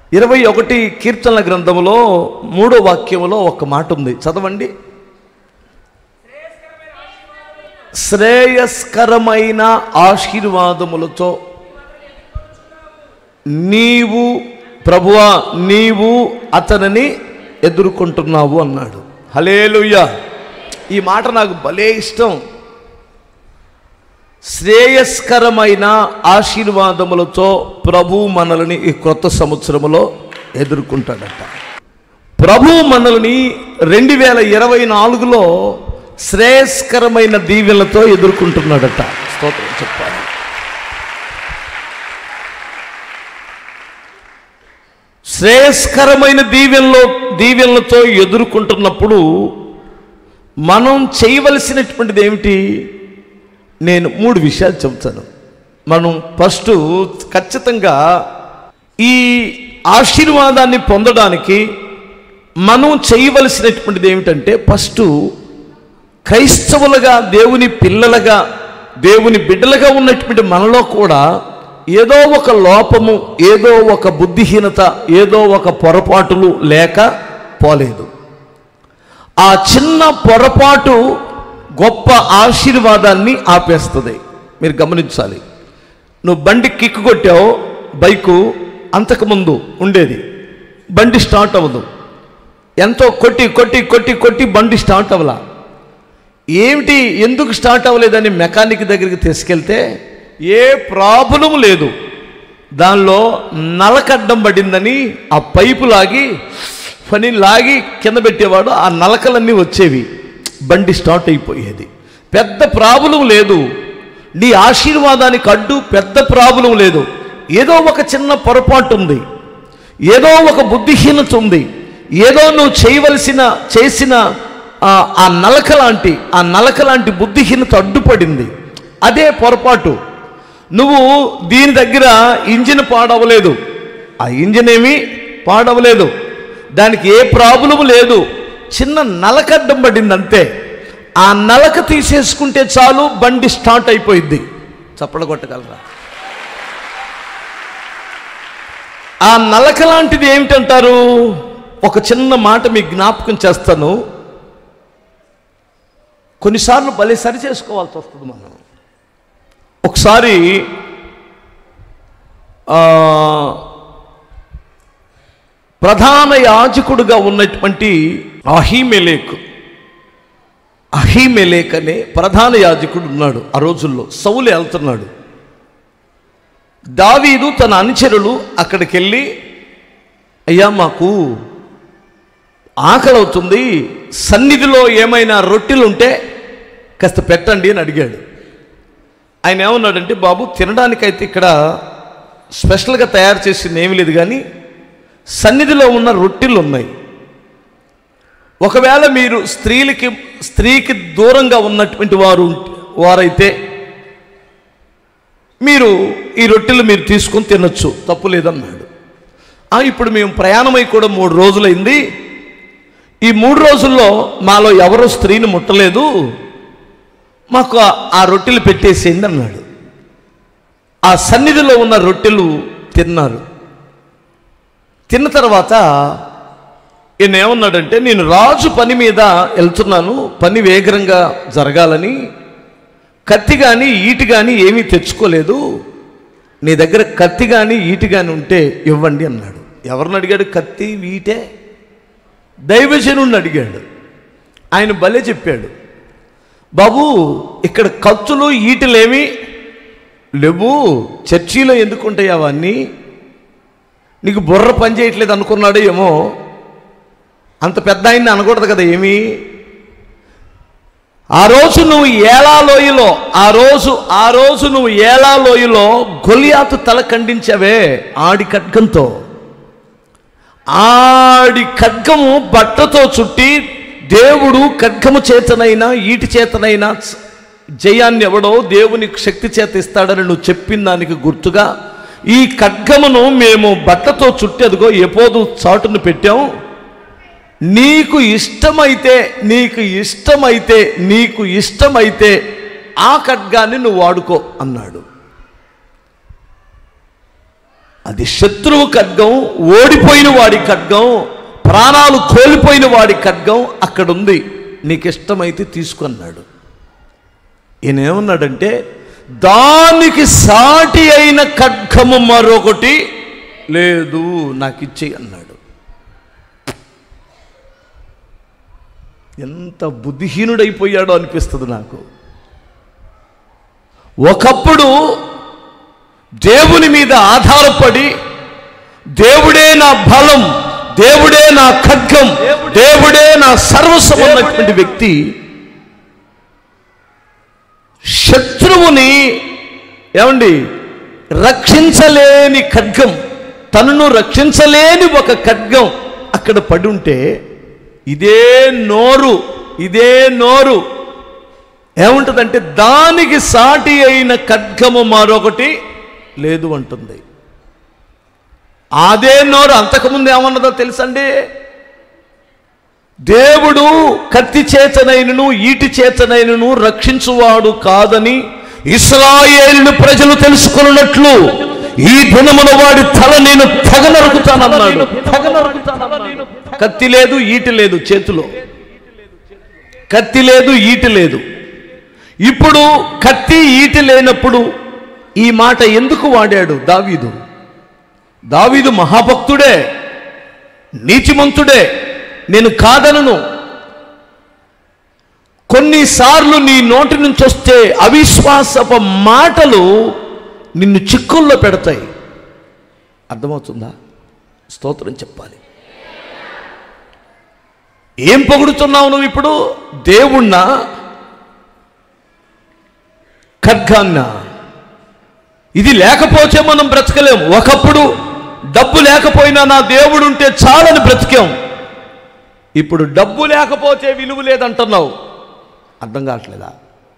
ఇరవై ఒకటి కీర్తనల గ్రంథములో మూడో వాక్యములో ఒక మాట ఉంది చదవండి శ్రేయస్కరమైన ఆశీర్వాదములతో నీవు ప్రభువా నీవు అతనిని ఎదుర్కొంటున్నావు అన్నాడు హలేలుయ్య ఈ మాట నాకు భలే ఇష్టం శ్రేయస్కరమైన ఆశీర్వాదములతో ప్రభు మనల్ని ఈ క్రొత్త సంవత్సరములో ఎదుర్కొంటాడట ప్రభు మనల్ని రెండు వేల ఇరవై నాలుగులో శ్రేయస్కరమైన దీవెనలతో ఎదుర్కొంటున్నాడట స్తోత్రం చెప్పాలి శ్రేయస్కరమైన దీవెనలో దీవెనలతో ఎదుర్కొంటున్నప్పుడు మనం చేయవలసినటువంటిది ఏమిటి నేను మూడు విషయాలు చెబుతాను మనం ఫస్ట్ ఖచ్చితంగా ఈ ఆశీర్వాదాన్ని పొందడానికి మనం చేయవలసినటువంటిది ఏమిటంటే ఫస్ట్ క్రైస్తవులుగా దేవుని పిల్లలుగా దేవుని బిడ్డలుగా ఉన్నటువంటి మనలో కూడా ఏదో ఒక లోపము ఏదో ఒక బుద్ధిహీనత ఏదో ఒక పొరపాటులు లేక పోలేదు ఆ చిన్న పొరపాటు గొప్ప ఆశీర్వాదాన్ని ఆపేస్తుంది మీరు గమనించాలి నువ్వు బండి కిక్కు కొట్టావు బైకు అంతకుముందు ఉండేది బండి స్టార్ట్ అవ్వదు ఎంతో కొట్టి కొట్టి కొట్టి కొట్టి బండి స్టార్ట్ అవ్వలా ఏమిటి ఎందుకు స్టార్ట్ అవ్వలేదని మెకానిక్ దగ్గరికి తీసుకెళ్తే ఏ ప్రాబ్లం లేదు దానిలో నలకడ్డం పడిందని ఆ పైపు లాగి పని లాగి కింద పెట్టేవాడు ఆ నలకలన్నీ వచ్చేవి బండి స్టార్ట్ అయిపోయేది పెద్ద ప్రాబ్లం లేదు నీ ఆశీర్వాదానికి అడ్డు పెద్ద ప్రాబ్లం లేదు ఏదో ఒక చిన్న పొరపాటు ఉంది ఏదో ఒక బుద్ధిహీనత ఉంది ఏదో నువ్వు చేయవలసిన చేసిన ఆ, ఆ నలక లాంటి ఆ నలక లాంటి బుద్ధిహీనత అడ్డుపడింది అదే పొరపాటు నువ్వు దీని దగ్గర ఇంజిన్ పాడవలేదు ఆ ఇంజిన్ ఏమీ పాడవలేదు దానికి ఏ ప్రాబ్లం లేదు చిన్న నలకడ్డం పడింది అంతే ఆ నలక తీసేసుకుంటే చాలు బండి స్టార్ట్ అయిపోయింది చప్పడ కొట్టగలరా ఆ నలక లాంటిది ఏమిటంటారు ఒక చిన్న మాట మీకు జ్ఞాపకం చేస్తాను కొన్నిసార్లు భలే సరి చేసుకోవాల్సి వస్తుంది మనం ఒకసారి ఆ, ప్రధాన యాజకుడుగా ఉన్నటువంటి అహీమెలేక్ అహీమెలేక్ అనే ప్రధాన యాజకుడు ఉన్నాడు ఆ రోజుల్లో సౌలు వెళ్తున్నాడు దావీదు తన అనుచరులు అక్కడికి వెళ్ళి అయ్యా మాకు ఆకలి అవుతుంది సన్నిధిలో ఏమైనా రొట్టెలు ఉంటే కాస్త పెట్టండి అని అడిగాడు ఆయన ఏమన్నాడంటే బాబు తినడానికైతే ఇక్కడ స్పెషల్గా తయారు చేసింది ఏమీ లేదు కానీ సన్నిధిలో ఉన్న రొట్టెలు ఉన్నాయి ఒకవేళ మీరు స్త్రీలకి స్త్రీకి దూరంగా ఉన్నటువంటి వారు ఉంటే- వారైతే మీరు ఈ రొట్టెలు మీరు తీసుకొని తినొచ్చు తప్పు లేదన్నాడు "ఆ, ఇప్పుడు మేము ప్రయాణమై కూడా మూడు రోజులైంది ఈ మూడు రోజుల్లో మాలో ఎవరు స్త్రీని ముట్టలేదు మాకు ఆ- ఆ రొట్టెలు పెట్టేసేయండి అన్నాడు ఆ సన్నిధిలో ఉన్న రొట్టెలు తిన్నారు తిన్న తర్వాత ఈయన ఏమన్నాడంటే నేను రాజు పని మీద వెళ్తున్నాను పని వేగరంగా జరగాలని కత్తి కానీ ఈటి కానీ ఏమీ తెచ్చుకోలేదు నీ దగ్గర కత్తి కానీ ఈటి కానీ ఉంటే ఇవ్వండి అన్నాడు ఎవరిని అడిగాడు కత్తి వీటే దైవజనుడిని అడిగాడు ఆయన భలే చెప్పాడు బాబు ఇక్కడ కత్తులు ఈటలేమి లేవు చర్చిలో ఎందుకు ఉంటాయి అవన్నీ నీకు బుర్ర పని చేయట్లేదు అనుకున్నాడు ఏమో అంత పెద్ద ఆయన్ని అనకూడదు కదా ఏమీ ఆ రోజు నువ్వు ఏలాలోయలో ఆ రోజు ఆ రోజు నువ్వు ఏలాలోయలో గొలియాతు తల ఖండించావే ఆడి ఖడ్గంతో ఆడి ఖడ్గము బట్టతో చుట్టి దేవుడు ఖడ్గము చేతనైనా ఈటి చేతనైనా జయాన్ని ఎవడో దేవుని శక్తి చేత ఇస్తాడని నువ్వు చెప్పిన దానికి గుర్తుగా ఈ ఖడ్గమును మేము బట్టతో చుట్టి అదిగో ఎపోదు చాటును పెట్టాం నీకు ఇష్టమైతే నీకు ఇష్టమైతే నీకు ఇష్టమైతే ఆ ఖడ్గాన్ని నువ్వు వాడుకో అన్నాడు అది శత్రువు ఖడ్గం ఓడిపోయిన వాడి ఖడ్గం ప్రాణాలు కోల్పోయిన వాడి ఖడ్గం అక్కడ ఉంది నీకు ఇష్టమైతే తీసుకున్నాడు ఈయన ఏమన్నాడంటే దానికి సాటి అయిన ఖడ్గము మరొకటి లేదు నాకు ఇచ్చేయి అన్నాడు ఎంత బుద్ధిహీనుడైపోయాడో అనిపిస్తుంది నాకు ఒకప్పుడు దేవుని మీద ఆధారపడి దేవుడే నా బలం దేవుడే నా ఖడ్గం దేవుడే నా సర్వస్వం అన్నటువంటి వ్యక్తి శత్రువుని ఏమండి రక్షించలేని ఖడ్గం తనను రక్షించలేని ఒక ఖడ్గం అక్కడ పడి ఉంటే ఇదే నోరు ఇదే నోరు ఏముంటుందంటే దానికి సాటి అయిన ఖడ్గము మరొకటి లేదు అంటుంది అదే నోరు అంతకుముందు ఏమన్నదో తెలుసండి దేవుడు కత్తి చేతనైనను ఈటి చేతనైనను రక్షించువాడు కాదని ఇస్రాయేలు ప్రజలు తెలుసుకున్నట్లు ఈ దినమున వాడి తల నేను తెగ నరుకుతానన్నాడు తెగ నరుకుతానన్నాడు. కత్తి లేదు ఈటి లేదు చేతిలో కత్తి లేదు ఈటి లేదు ఇప్పుడు కత్తి ఈటి లేనప్పుడు ఈ మాట ఎందుకు వాడాడు దావీదు దావీదు మహాభక్తుడే నీతిమంతుడే నేను కాదనను కొన్నిసార్లు నీ నోటి నుంచి వస్తే అవిశ్వాసపు మాటలు నిన్ను చిక్కుల్లో పెడతాయి అర్థమవుతుందా స్తోత్రం చెప్పాలి ఏం పొగుడుతున్నావు నువ్వు ఇప్పుడు దేవుణ్ణా ఖడ్గాన్న ఇది లేకపోతే మనం బ్రతకలేం ఒకప్పుడు డబ్బు లేకపోయినా నా దేవుడు ఉంటే చాలని బ్రతికాం ఇప్పుడు డబ్బు లేకపోతే విలువ లేదంటున్నావు అర్థం కావట్లేదా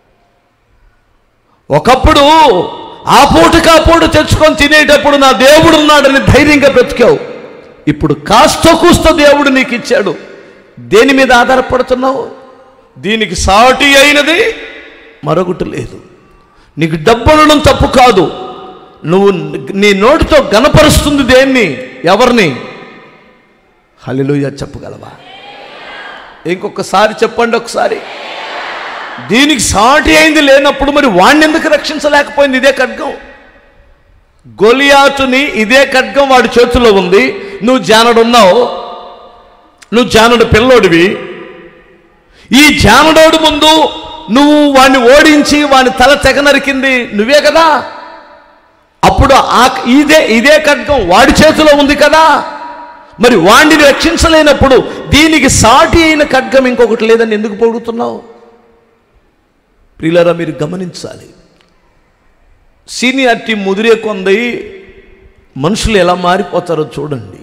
ఒకప్పుడు ఆ పూటకి ఆ పూట తెచ్చుకొని తినేటప్పుడు నా దేవుడు ఉన్నాడని ధైర్యంగా బ్రతికావు ఇప్పుడు కాస్త కూస్త దేవుడు నీకు ఇచ్చాడు దేని మీద ఆధారపడుతున్నావు దీనికి సాటి అయినది మరొకటి లేదు నీకు డబ్బునడం తప్పు కాదు నువ్వు నీ నోటితో గనపరుస్తుంది దేన్ని ఎవరిని హలిలుయ చెప్పగలవా ఇంకొకసారి చెప్పండి ఒకసారి దీనికి సాటి అయింది లేనప్పుడు మరి వాణ్ణి ఎందుకు రక్షించలేకపోయింది ఇదే ఖడ్గం గొలియాతుని ఇదే ఖడ్గం వాడి చేతిలో ఉంది నువ్వు జానడున్నావు నువ్వు జానుడు పిల్లోడివి ఈ జానుడోడు ముందు నువ్వు వాడిని ఓడించి వాని తల తెగ నరికింది నువ్వే కదా అప్పుడు ఆ ఇదే ఇదే ఖడ్గం వాడి చేతిలో ఉంది కదా మరి వాడిని రక్షించలేనప్పుడు దీనికి సాటి అయిన ఖడ్గం ఇంకొకటి లేదని ఎందుకు పొగుడుతున్నావు ప్రియులరా మీరు గమనించాలి సీనియారిటీ ముదిరే కొంది మనుషులు ఎలా మారిపోతారో చూడండి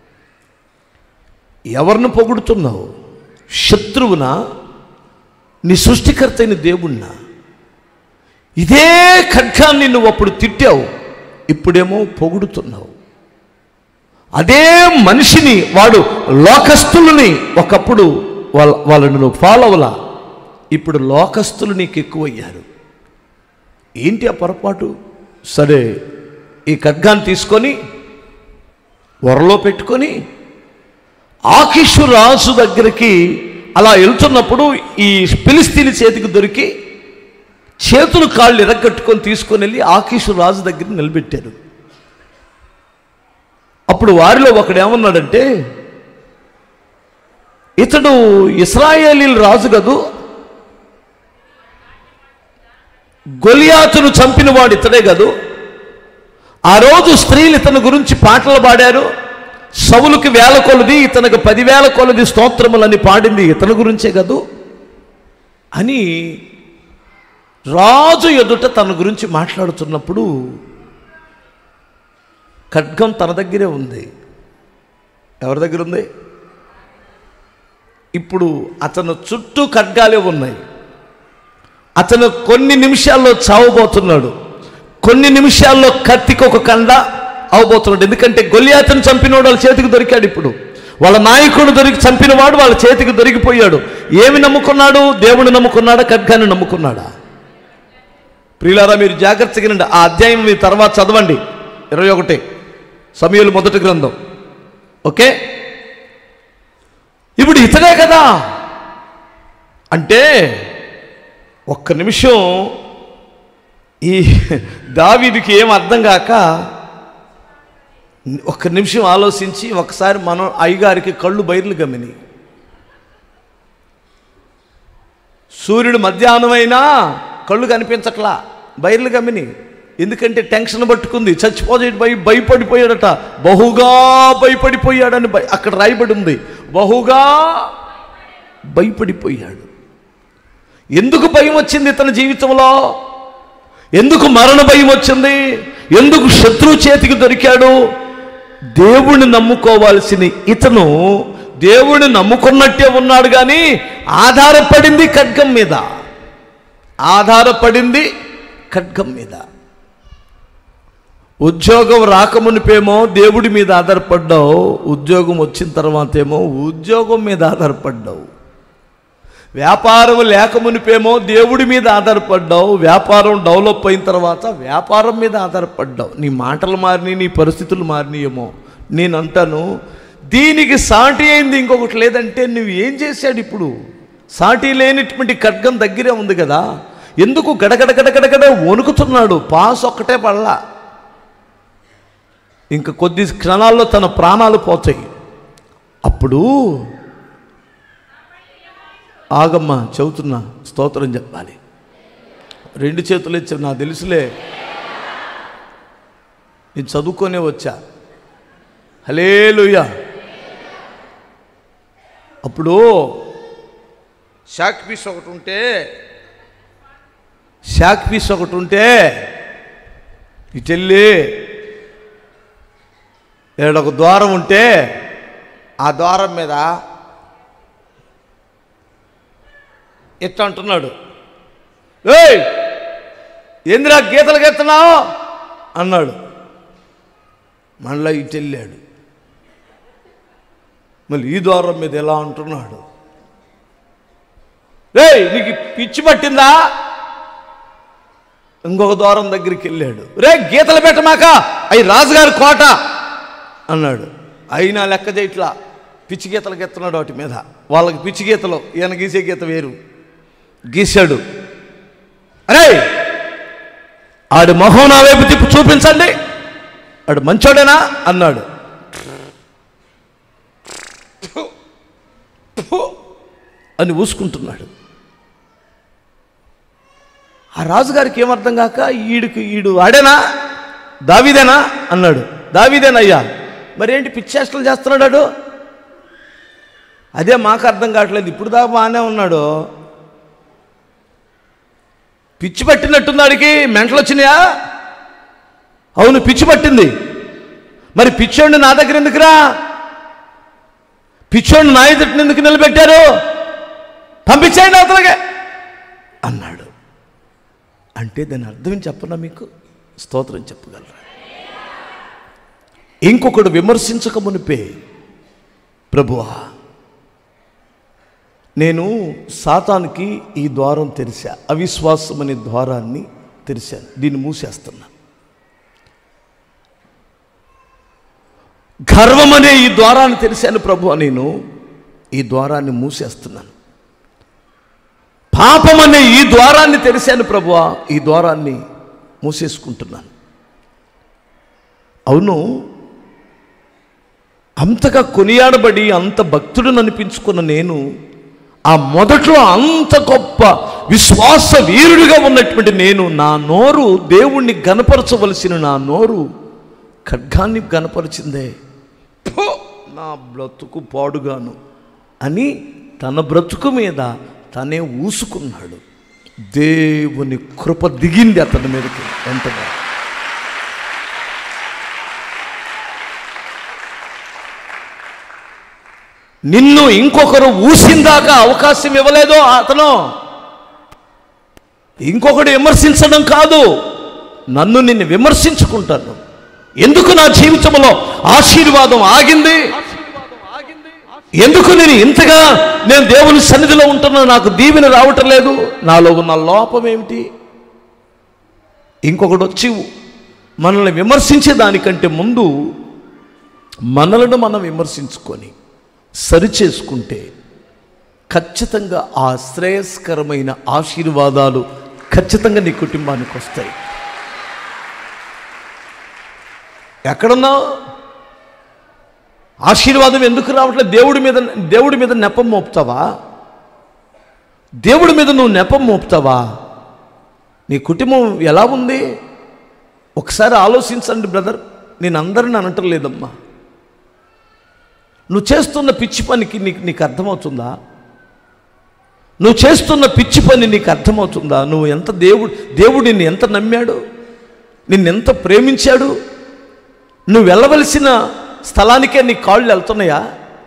ఎవరిని పొగుడుతున్నావు శత్రువునా నీ సృష్టికర్త అయిన దేవుణ్ణా ఇదే ఖడ్గాన్ని నువ్వు అప్పుడు తిట్టావు ఇప్పుడేమో పొగుడుతున్నావు అదే మనిషిని వాడు లోకస్తులని ఒకప్పుడు వాళ్ళ వాళ్ళని నువ్వు ఫాలో అవలా ఇప్పుడు లోకస్తులు నీకు ఎక్కువయ్యారు ఏంటి ఆ పొరపాటు సరే ఈ ఖడ్గాన్ని తీసుకొని వరలో పెట్టుకొని ఆకిషు రాజు దగ్గరికి అలా వెళ్తున్నప్పుడు ఈ పిలిస్తీని చేతికి దొరికి చేతులు కాళ్ళు ఎరగట్టుకొని తీసుకొని వెళ్ళి ఆకీషు రాజు దగ్గర నిలబెట్టారు అప్పుడు వారిలో ఒకడు ఏమన్నాడంటే ఇతడు ఇస్రాయేలీల రాజు కదూ గొలియాతును చంపినవాడు ఇతడే కదూ ఆ రోజు స్త్రీలు ఇతని గురించి పాటలు పాడారు సవులకి వేల కొలది ఇతనికి పదివేల కొలది స్తోత్రములని పాడింది ఇతని గురించే కదూ అని రాజు ఎదుట తన గురించి మాట్లాడుతున్నప్పుడు ఖడ్గం తన దగ్గరే ఉంది ఎవరి దగ్గర ఉంది ఇప్పుడు అతను చుట్టూ ఖడ్గాలే ఉన్నాయి అతను కొన్ని నిమిషాల్లో చావబోతున్నాడు కొన్ని నిమిషాల్లో కత్తికి ఒక కండ అవబోతున్నాడు ఎందుకంటే గొల్లియాతను చంపినోడు వాళ్ళ చేతికి దొరికాడు ఇప్పుడు వాళ్ళ నాయకుడు దొరికి చంపినవాడు వాళ్ళ చేతికి దొరికిపోయాడు ఏమి నమ్ముకున్నాడు దేవుని నమ్ముకున్నాడా ఖడ్గాన్ని నమ్ముకున్నాడా ప్రియులారా మీరు జాగ్రత్తగా వినండి ఆ అధ్యాయం మీరు తర్వాత చదవండి ఇరవై ఒకటి సమయలు మొదటి గ్రంథం ఓకే ఇప్పుడు ఇతడే కదా అంటే ఒక్క నిమిషం ఈ దావీదికి ఏం అర్థం కాక ఒక్క నిమిషం ఆలోచించి ఒకసారి మనం అయ్యగారికి కళ్ళు బయర్లు గమిని సూర్యుడు మధ్యాహ్నమైనా కళ్ళు కనిపించట్లా బయర్లు గమిని ఎందుకంటే టెన్షన్ పట్టుకుంది చచ్చిపోతే భయ భయపడిపోయాడట బహుగా భయపడిపోయాడని భయ- అక్కడ రాయబడి ఉంది బహుగా భయపడిపోయాడు ఎందుకు భయం వచ్చింది ఇతని జీవితంలో ఎందుకు మరణ భయం వచ్చింది ఎందుకు శత్రువు చేతికి దొరికాడు దేవుణ్ణి నమ్ముకోవాల్సిన ఇతను దేవుణ్ణి నమ్ముకున్నట్టే ఉన్నాడు కానీ ఆధారపడింది ఖడ్గం మీద ఆధారపడింది ఖడ్గం మీద ఉద్యోగం రాకమునిపేమో దేవుడి మీద ఆధారపడ్డావు ఉద్యోగం వచ్చిన తర్వాత ఏమో ఉద్యోగం మీద ఆధారపడ్డావు వ్యాపారం లేకమునిపేమో దేవుడి మీద ఆధారపడ్డావు వ్యాపారం డెవలప్ అయిన తర్వాత వ్యాపారం మీద ఆధారపడ్డావు నీ మాటలు మారినాయి నీ పరిస్థితులు మారినాయేమో నేను అంటాను దీనికి సాటి అయింది ఇంకొకటి లేదంటే నువ్వు ఏం చేశాడు ఇప్పుడు సాటి లేనిటువంటి ఖడ్గం దగ్గరే ఉంది కదా ఎందుకు గడగడ గడగడగడ వణుకుతున్నాడు పాస్ ఒక్కటే పడలా ఇంకా కొద్ది క్షణాల్లో తన ప్రాణాలు పోతాయి అప్పుడు ఆగమ్మా చెబుతున్నా స్తోత్రం చెప్పాలి రెండు చేతులు ఇచ్చావు నాకు తెలుసులే నేను చదువుకొనే వచ్చా హలేలుయా అప్పుడు షాక్ పీస్ ఒకటి ఉంటే షాక్ పీస్ ఒకటి ఉంటే ఇటెళ్ళి ఏడొక ద్వారం ఉంటే ఆ ద్వారం మీద ఎట్ట అంటున్నాడు ఏయ్ ఏందిరా గీతలు గెత్తనావు అన్నాడు మళ్ళా ఇటు వెళ్ళాడు మళ్ళీ ఈ ద్వారం మీద ఎలా అంటున్నాడు రేయ్ నీకు పిచ్చి పట్టిందా ఇంకొక ద్వారం దగ్గరికి వెళ్ళాడు రే గీతలు పెట్టమాక అవి రాజుగారి కోట అన్నాడు అయినా లెక్క చేయట్లా పిచ్చి గీతలు గెత్తున్నాడు వాటి మీద వాళ్ళకి పిచ్చి గీతలు ఈయన గీసే గీత వేరు గీశాడు అరే ఆడు మొహం నా వైపు తిప్పి చూపించండి ఆడు మంచోడేనా అన్నాడు అని ఊసుకుంటున్నాడు ఆ రాజుగారికి ఏమర్థం కాక ఈడుకు ఈడు ఆడేనా దావీదేనా అన్నాడు దావీదేనయ్యా మరేంటి పిచ్చేష్టలు చేస్తున్నాడు ఆడు? అదే మాకు అర్థం కావట్లేదు ఇప్పుడు దాకా బాగానే ఉన్నాడు పిచ్చి పట్టినట్టుంది ఆడికి మెంటలు వచ్చినాయా అవును పిచ్చి పట్టింది మరి పిచ్చోడిని నా దగ్గర ఎందుకురా పిచ్చోడిని నా ఎదుటిని ఎందుకు నిలబెట్టారు పంపించేయండి అవతలగే అన్నాడు అంటే దాని అర్థం చెప్పనా మీకు స్తోత్రం చెప్పగలరా ఇంకొకడు విమర్శించక మునిపే ప్రభువా నేను సాతానికి ఈ ద్వారం తెరిచా అవిశ్వాసం అనే ద్వారాన్ని తెరిచాను దీన్ని మూసేస్తున్నా గర్వం అనే ఈ ద్వారాన్ని తెరిచాను ప్రభు నేను ఈ ద్వారాన్ని మూసేస్తున్నాను పాపం అనే ఈ ద్వారాన్ని తెరిచాను ప్రభువా ఈ ద్వారాన్ని మూసేసుకుంటున్నాను అవును అంతగా కొనియాడబడి అంత భక్తుడిని అనిపించుకున్న నేను ఆ మొదట్లో అంత గొప్ప విశ్వాస వీరుడిగా ఉన్నటువంటి నేను నా నోరు దేవుణ్ణి గనపరచవలసిన నా నోరు ఖడ్గాన్ని గనపరిచిందే ఫో, నా బ్రతుకు పాడుగాను అని తన బ్రతుకు మీద తనే ఊసుకున్నాడు దేవుని కృప దిగింది అతని మీదకి వెంటనే నిన్ను ఇంకొకరు ఊసిందాకా అవకాశం ఇవ్వలేదో అతను ఇంకొకడు విమర్శించడం కాదు నన్ను నిన్ను విమర్శించుకుంటాను ఎందుకు నా జీవితంలో ఆశీర్వాదం ఆగింది ఎందుకు నేను ఇంతగా నేను దేవుని సన్నిధిలో ఉంటున్నా నాకు దీవెన రావటం లేదు నాలో ఉన్న లోపం ఏమిటి ఇంకొకడు వచ్చి మనల్ని విమర్శించే దానికంటే ముందు మనలను మనం విమర్శించుకొని సరిచేసుకుంటే ఖచ్చితంగా ఆ శ్రేయస్కరమైన ఆశీర్వాదాలు ఖచ్చితంగా నీ కుటుంబానికి వస్తాయి ఎక్కడున్నావు ఆశీర్వాదం ఎందుకు రావట్లేదు దేవుడి మీద దేవుడి మీద నెపం మోపుతావా దేవుడి మీద నువ్వు నెపం మోపుతావా నీ కుటుంబం ఎలా ఉంది ఒకసారి ఆలోచించండి బ్రదర్ నేను అందరిని అనటం లేదమ్మా నువ్వు చేస్తున్న పిచ్చి పనికి నీకు నీకు అర్థమవుతుందా నువ్వు చేస్తున్న పిచ్చి పని నీకు అర్థమవుతుందా నువ్వు ఎంత దేవుడు దేవుడు నిన్ను ఎంత నమ్మాడు నిన్నెంత ప్రేమించాడు నువ్వు వెళ్ళవలసిన స్థలానికే నీ కాళ్ళు వెళ్తున్నాయా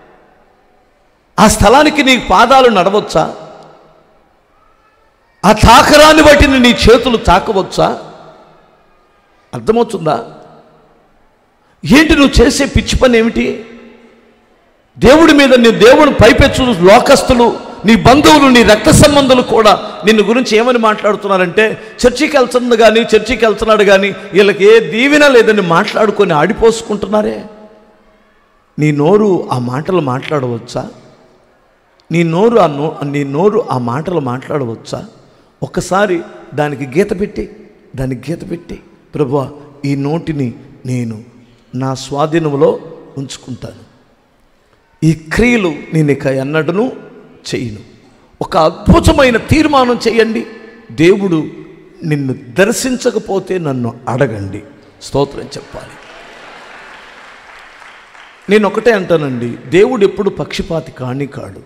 ఆ స్థలానికి నీ పాదాలు నడవచ్చా ఆ తాకరాన్ని బట్టి నీ చేతులు తాకవచ్చా అర్థమవుతుందా ఏంటి నువ్వు చేసే పిచ్చి పని ఏమిటి దేవుడి మీద నీ దేవుని పైపెచ్చు లోకస్తులు నీ బంధువులు నీ రక్త సంబంధులు కూడా నిన్ను గురించి ఏమని మాట్లాడుతున్నారంటే చర్చికి వెళ్తుంది కానీ చర్చికి వెళ్తున్నాడు కానీ వీళ్ళకి ఏ దీవెన లేదని మాట్లాడుకొని ఆడిపోసుకుంటున్నారే నీ నోరు ఆ మాటలు మాట్లాడవచ్చా నీ నోరు ఆ నో నీ నోరు ఆ మాటలు మాట్లాడవచ్చా ఒక్కసారి దానికి గీత పెట్టి దానికి గీత పెట్టి ప్రభు ఈ నోటిని నేను నా స్వాధీనంలో ఉంచుకుంటాను ఈ క్రియలు నేను ఇక ఎన్నడను చేయను ఒక అద్భుతమైన తీర్మానం చేయండి దేవుడు నిన్ను దర్శించకపోతే నన్ను అడగండి స్తోత్రం చెప్పాలి నేను ఒకటే అంటానండి దేవుడు ఎప్పుడు పక్షపాతి కాని కాడు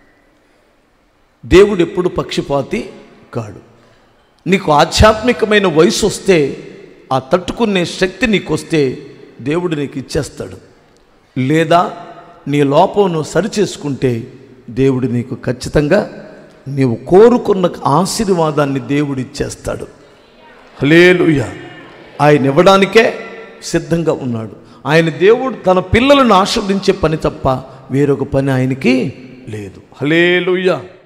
దేవుడు ఎప్పుడు పక్షపాతి కాడు నీకు ఆధ్యాత్మికమైన వయసు వస్తే ఆ తట్టుకునే శక్తి నీకు వస్తే దేవుడు నీకు ఇచ్చేస్తాడు లేదా నీ లోపం నువ్వు సరిచేసుకుంటే దేవుడు నీకు ఖచ్చితంగా నీవు కోరుకున్న ఆశీర్వాదాన్ని దేవుడు ఇచ్చేస్తాడు హలేలుయ ఆయన ఇవ్వడానికే సిద్ధంగా ఉన్నాడు ఆయన దేవుడు తన పిల్లలను ఆశీర్వదించే పని తప్ప వేరొక పని ఆయనకి లేదు హలేలుయ్య